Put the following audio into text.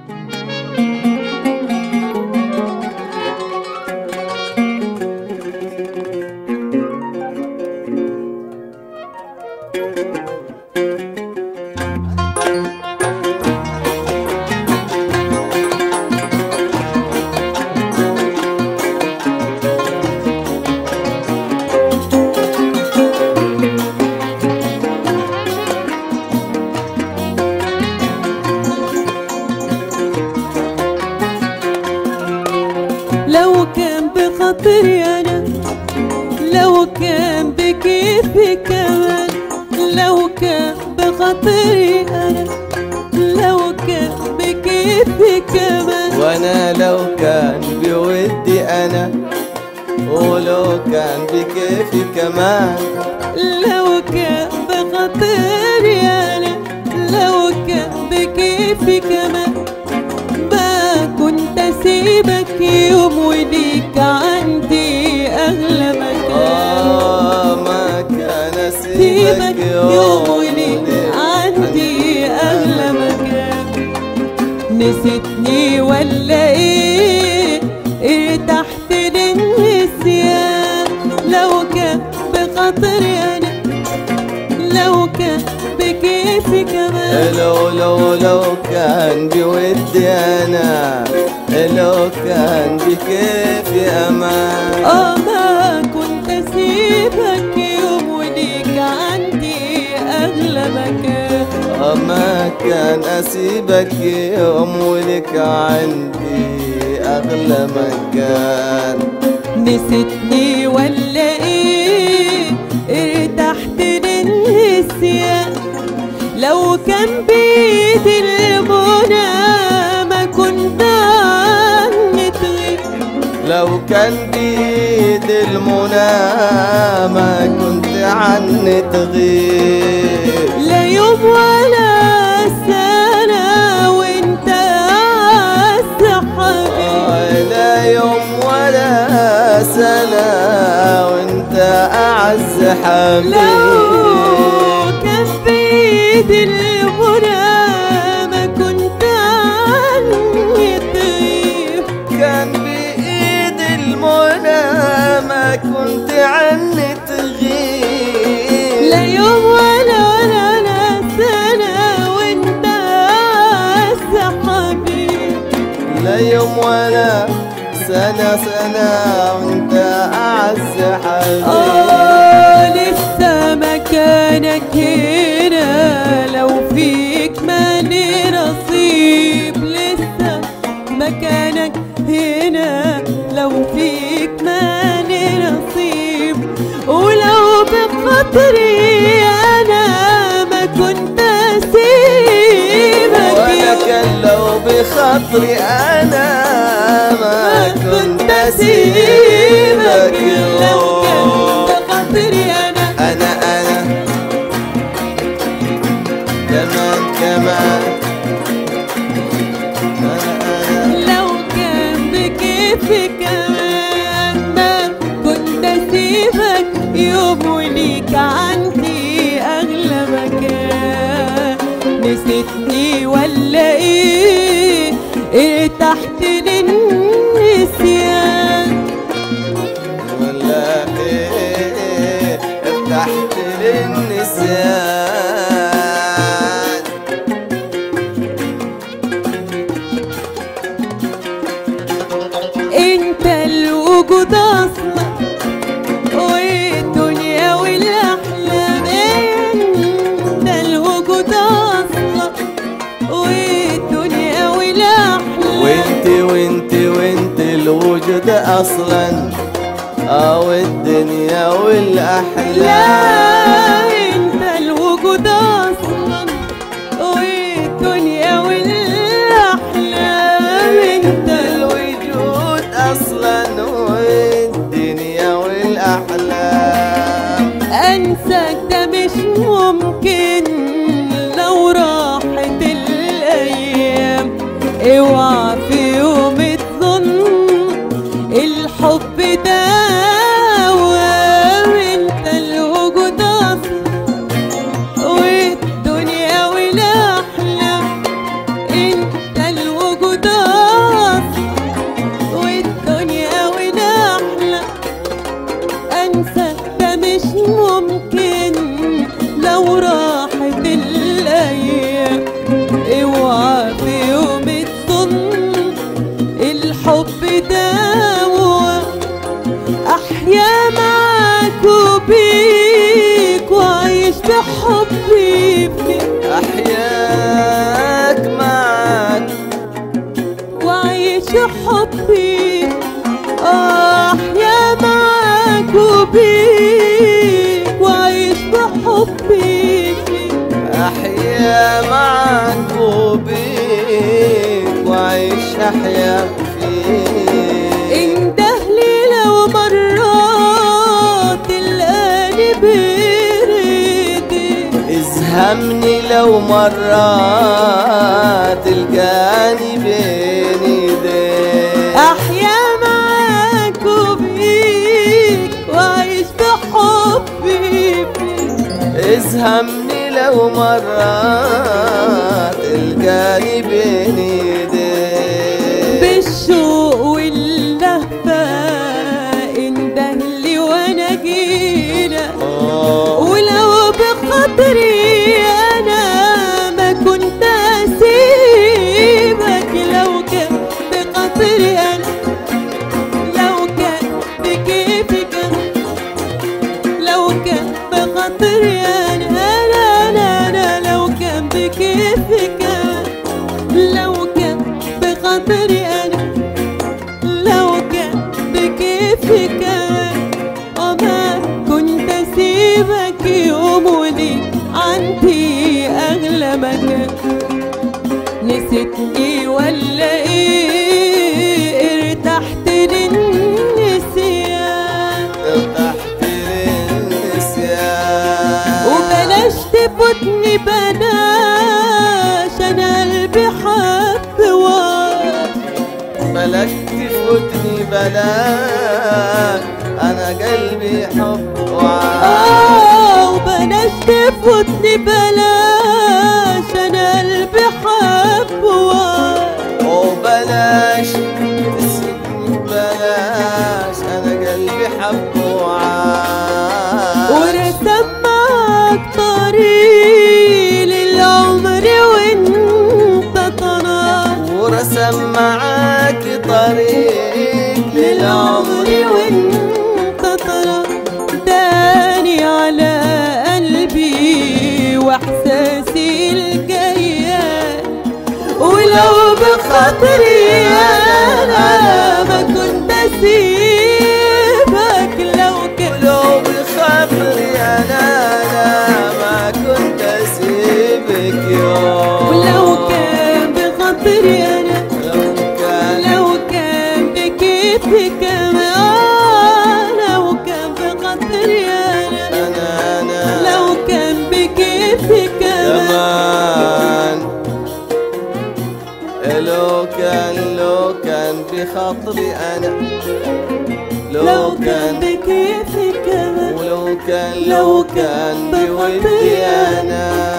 لو كان بخاطري انا لو كان بكيفي كمان لو كان بخاطري انا لو كان بكيفي كمان وانا لو كان بودي انا ولو كان بكيفي كمان لو كان بخاطري انا لو كان بكيفي كمان ما كنت اسيبك يوم وليك عندي اغلى مكان آه ما كان سيبك اسيبك يوم وليك عندي اغلى مكان نسيتني ولا ايه ارتحت للنسيان لو كان بخاطري انا لو كان بكيفي كمان لو لو لو كان بودي انا لو كان بكيفي امان اه ما كنت اسيبك يوم وليك عندي اغلى مكان ما كان اسيبك يوم ولك عندي اغلى مكان نسيتني ولا ايه ارتحت للنسيان لو كان بيدي المنى ما كنت عني تغيب لو كان بيد المنى ما كنت عني تغيب لا يوم ولا سنة وانت أعز حبيب آه، لا يوم ولا سنة وانت أعز لو حبيب كان بيدي المنى ما كنت عني تغيب كان بإيد المنى ما كنت عني تغيب لا يوم ولا ولا لا سنة وانت أعز حبيب لا يوم ولا سنة سنة وانت أعز حبيب آه لسه مكانك هنا لو فيك مالي نصيب لسه مكانك هنا لو فيك مالي نصيب ولو بخاطري أنا ما كنت أسيبك وانا يوم كان لو بخاطري انا ما كنت اسيبك لو كان يوم بخاطري أنا انا انا كمان كمان انا انا لو كان بكيفي كمان ما كنت اسيبك يوم وليك عندي اغلى مكان نسيتني ولا ايه ارتحت للنسيان ولا ايه ارتحت للنسيان انت الوجود اصلا والدنيا والاحلام انت الوجود اصلا والدنيا والاحلام وانت وانت وانت الوجود اصلا او الدنيا لا والاحلام انت الوجود اصلا والدنيا والاحلام انت الوجود اصلا والدنيا والاحلام انساك ده مش ممكن لو راحت الايام اوعى في يوم تظن الحب ده وانت الوجود اصلا والدنيا والاحلام انت الوجود وعيش أحيا فيه انده لي لو مرات تلقاني بيريدي ازهمني لو مرات تلقاني بين ايديك احيا معاك وبيك واعيش بحبي فيك ازهمني لو مرات تلقاني بين ايديك بالشوق واللهفة اندهلي وانا جينا آه. ولو بخاطري انا ما كنت اسيبك لو كان بخاطري انا لو كان بكيفك أنا، لو كان بخاطري انا انا انا انا لو كان بكيفك أنا، لو كان بخاطري انا لو كان بكيفك وما كنت اسيبك يوم ولي عندي اغلى مكان نسيتني ولا ايه ارتحت للنسيان تحت النسيان وبلاش تفوتني بلاش انا قلبي حب واحد بلاش تفوتني بلاش انا قلبي حب وعاد اه وبلاش تفوتني بلاش انا قلبي حب واحد وبلاش تسيبني بلاش انا قلبي حب وعاد ورسم معاك طريق للعمر وانت طلعت ورسم معاك طريق للعمر للعمر وانت طلعت داني على قلبي واحساسي الجياد ولو بخاطري انا ما كنت اسيبك لو كان ولو بخاطري انا انا ما كنت اسيبك يوم ولو كان بخاطري انا لو كان لو كان بكيفي كمان لو كان بخاطري انا انا انا لو كان بكيفي كمان كمان لو كان لو كان بخاطري انا لو كان بكيفي كمان ولو كان لو لو كان كان بودي بخاطري انا